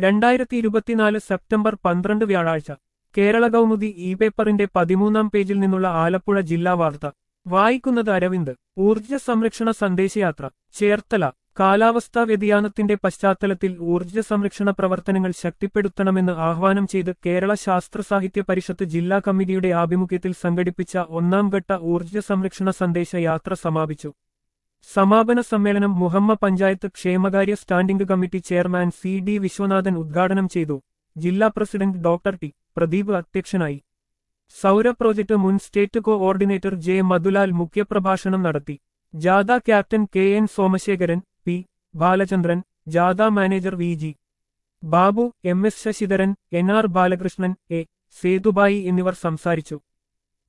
രണ്ടായിരത്തി ഇരുപത്തിനാല് സെപ്റ്റംബർ പന്ത്രണ്ട് വ്യാഴാഴ്ച കേരള കൗമുദി ഇ പേപ്പറിന്റെ പതിമൂന്നാം പേജിൽ നിന്നുള്ള ആലപ്പുഴ ജില്ലാ വാർത്ത വായിക്കുന്നത് അരവിന്ദ് ഊർജ്ജ സംരക്ഷണ സന്ദേശയാത്ര ചേർത്തല കാലാവസ്ഥാ വ്യതിയാനത്തിന്റെ പശ്ചാത്തലത്തിൽ ഊർജ്ജ സംരക്ഷണ പ്രവർത്തനങ്ങൾ ശക്തിപ്പെടുത്തണമെന്ന് ആഹ്വാനം ചെയ്ത് കേരള ശാസ്ത്ര സാഹിത്യ പരിഷത്ത് ജില്ലാ കമ്മിറ്റിയുടെ ആഭിമുഖ്യത്തിൽ സംഘടിപ്പിച്ച ഒന്നാം ഘട്ട ഊർജ്ജ സംരക്ഷണ സന്ദേശ യാത്ര സമാപിച്ചു സമാപന സമ്മേളനം മുഹമ്മ പഞ്ചായത്ത് ക്ഷേമകാര്യ standing committee chairman C D Viswanathan ഉദ്ഘാടനം ചെയ്തു ജില്ലാ പ്രസിഡന്റ് ഡോക്ടർ ടി പ്രദീപ് അധ്യക്ഷനായി സൗര പ്രോജക്ട് മുൻ സ്റ്റേറ്റ് കോഓർഡിനേറ്റർ ജെ മധുലാൽ മുഖ്യപ്രഭാഷണം നടത്തി ജാഥ captain K N Somasekharan P Balachandran ജാഥ manager V G Babu M S Sasidharan N R Balakrishnan A Sethubai എന്നിവർ സംസാരിച്ചു